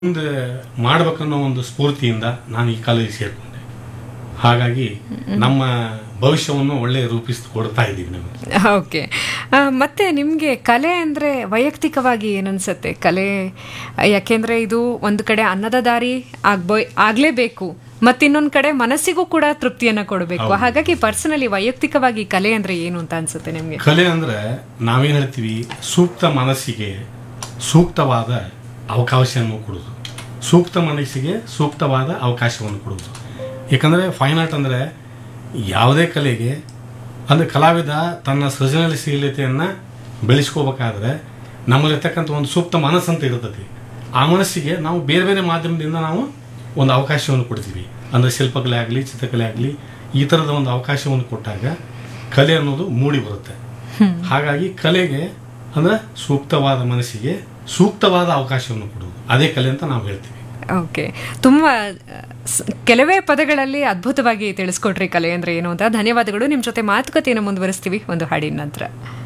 ಮುಂದೆ ಮಾಡ್ಬೇಕನ್ನೋ ಒಂದು ಸ್ಫೂರ್ತಿಯಿಂದ ನಾನು ಈ ಕಾಲೇಜಿಗೆ ಸೇರ್ಕೊಂಡೆ ಹಾಗಾಗಿ ನಮ್ಮ ಭವಿಷ್ಯವನ್ನು ಒಳ್ಳೆ ರೂಪಿಸಿ ಕೊಡ್ತಾ ಇದ್ದೀವಿ ನಮಗೆ ಓಕೆ ಮತ್ತೆ ನಿಮಗೆ ಕಲೆ ಅಂದರೆ ವೈಯಕ್ತಿಕವಾಗಿ ಏನನ್ಸುತ್ತೆ ಕಲೆ ಯಾಕೆಂದರೆ ಇದು ಒಂದು ಕಡೆ ಅನ್ನದ ದಾರಿ ಆಗ್ಬೋ ಆಗಲೇಬೇಕು ಮತ್ತಿನ್ನೊಂದು ಕಡೆ ಮನಸ್ಸಿಗೂ ಕೂಡ ತೃಪ್ತಿಯನ್ನು ಕೊಡಬೇಕು ಹಾಗಾಗಿ ಪರ್ಸನಲಿ ವೈಯಕ್ತಿಕವಾಗಿ ಕಲೆ ಅಂದರೆ ಏನು ಅಂತ ಅನ್ಸುತ್ತೆ ನಿಮಗೆ ಕಲೆ ಅಂದ್ರೆ ನಾವೇನ್ ಹೇಳ್ತೀವಿ ಸೂಕ್ತ ಮನಸ್ಸಿಗೆ ಸೂಕ್ತವಾದ ಅವಕಾಶವನ್ನು ಕೊಡೋದು ಸೂಕ್ತ ಮನಸ್ಸಿಗೆ ಸೂಕ್ತವಾದ ಅವಕಾಶವನ್ನು ಕೊಡೋದು ಯಾಕಂದ್ರೆ ಫೈನ್ ಆರ್ಟ್ ಅಂದ್ರೆ ಯಾವುದೇ ಕಲೆಗೆ ಅಂದ್ರೆ ಕಲಾವಿದ ತನ್ನ ಸೃಜನಶೀಲತೆಯನ್ನ ಬೆಳೆಸ್ಕೋಬೇಕಾದ್ರೆ ನಮ್ಮಲ್ಲಿರ್ತಕ್ಕಂಥ ಒಂದು ಸೂಕ್ತ ಮನಸ್ಸು ಅಂತ ಇರ್ತದೆ ಆ ಮನಸ್ಸಿಗೆ ನಾವು ಬೇರೆ ಬೇರೆ ಮಾಧ್ಯಮದಿಂದ ನಾವು ಒಂದು ಅವಕಾಶವನ್ನು ಕೊಡ್ತೀವಿ ಅಂದ್ರೆ ಶಿಲ್ಪಕಲೆ ಆಗಲಿ ಚಿತ್ರಕಲೆ ಆಗಲಿ ಈ ಥರದ ಒಂದು ಅವಕಾಶವನ್ನು ಕೊಟ್ಟಾಗ ಕಲೆ ಅನ್ನೋದು ಮೂಡಿ ಬರುತ್ತೆ ಹಾಗಾಗಿ ಕಲೆಗೆ ಅಂದ್ರೆ ಸೂಕ್ತವಾದ ಮನಸ್ಸಿಗೆ ಸೂಕ್ತವಾದ ಅವಕಾಶವನ್ನು ಕೊಡುವುದು ಅದೇ ಕಲೆ ಅಂತ ನಾವು ಹೇಳ್ತೀವಿ ಓಕೆ ತುಂಬ ಸ್- ಕೆಲವೇ ಪದಗಳಲ್ಲಿ ಅದ್ಭುತವಾಗಿ ತಿಳಿಸ್ಕೊಟ್ರಿ ಕಲೆ ಅಂದರೆ ಏನು ಅಂತ ಧನ್ಯವಾದಗಳು ನಿಮ್ಮ ಜೊತೆ ಮಾತುಕತೆಯನ್ನು ಮುಂದುವರಿಸ್ತೀವಿ ಒಂದು ಹಾಡಿನ ನಂತರ